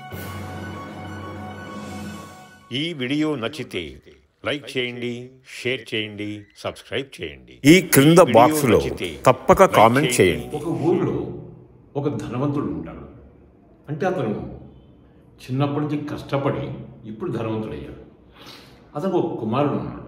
ఈ వీడియో నచ్చితే లైక్ చేయండి షేర్ చేయండి సబ్స్క్రైబ్ చేయండి ఈ క్రింద వీడియో బాక్సులో నచ్చితే తప్పక లైక్ కామెంట్ చేయండి ఒక ఊరిలో ఒక ధనవంతుడు ఉంటాడు అంటే అతను చిన్నప్పటి నుంచి కష్టపడి ఇప్పుడు ధనవంతుడయ్యాడు అతను ఒక కుమారుడు ఉన్నాడు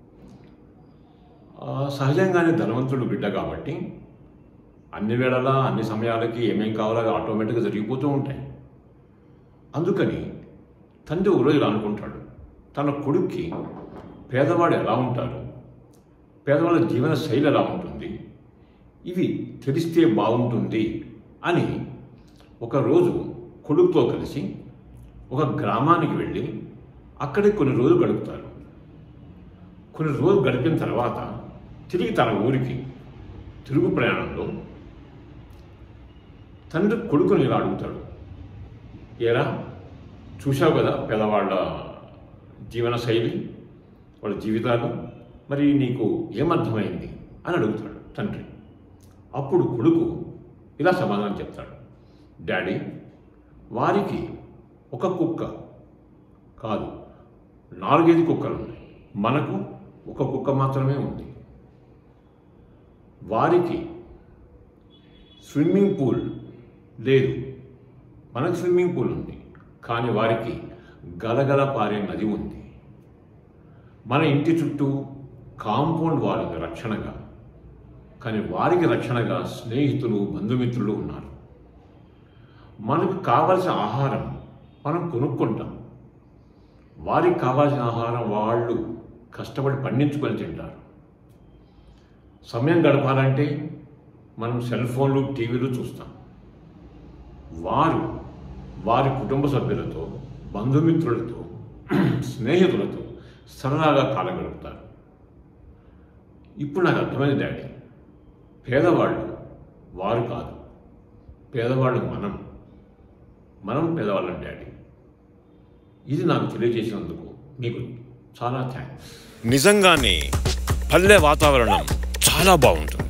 ఆ, సహజంగానే ధనవంతుడు బిడ్డ కాబట్టి అన్ని వేళలా అన్ని సమయాలకి ఏమేం కావాలో అవి ఆటోమేటిక్గా జరిగిపోతూ ఉంటాయి అందుకని తండ్రి ఒక రోజు ఇలా అనుకుంటాడు తన కొడుక్కి పేదవాడు ఎలా ఉంటారు పేదవాళ్ళ జీవన శైలి ఎలా ఉంటుంది ఇవి తెలిస్తే బాగుంటుంది అని ఒకరోజు కొడుకుతో కలిసి ఒక గ్రామానికి వెళ్ళి అక్కడే కొన్ని రోజులు గడుపుతారు కొన్ని రోజులు గడిపిన తర్వాత తిరిగి తన ఊరికి తిరుగు ప్రయాణంలో తండ్రి కొడుకుని ఇలా అడుగుతాడు ఏరా చూశావు కదా పేదవాళ్ళ జీవన శైలి వాళ్ళ జీవితాలు మరి నీకు ఏమర్థమైంది అని అడుగుతాడు తండ్రి అప్పుడు కొడుకు ఇలా సమాధానం చెప్తాడు డాడీ వారికి ఒక కుక్క కాదు నాలుగైదు కుక్కలు ఉన్నాయి మనకు ఒక కుక్క మాత్రమే ఉంది వారికి స్విమ్మింగ్ పూల్ లేదు మనకు స్విమ్మింగ్ పూల్ ఉంది కానీ వారికి గలగల పారే నది ఉంది మన ఇంటి చుట్టూ కాంపౌండ్ వారికి రక్షణగా కానీ వారికి రక్షణగా స్నేహితులు బంధుమిత్రులు ఉన్నారు మనకు కావలసిన ఆహారం మనం కొనుక్కుంటాం వారికి కావాల్సిన ఆహారం వాళ్ళు కష్టపడి పండించుకొని తింటారు సమయం గడపాలంటే మనం సెల్ ఫోన్లు టీవీలు చూస్తాం వారు వారి కుటుంబ సభ్యులతో బంధుమిత్రులతో స్నేహితులతో సరదాగా కాలం గడుపుతారు ఇప్పుడు నాకు అర్థమైంది డాడీ పేదవాళ్ళు వారు కాదు పేదవాళ్ళు మనం మనం పేదవాళ్ళం డాడీ ఇది నాకు తెలియజేసినందుకు మీకు చాలా థ్యాంక్స్ నిజంగానే పల్లె వాతావరణం చాలా బాగుంటుంది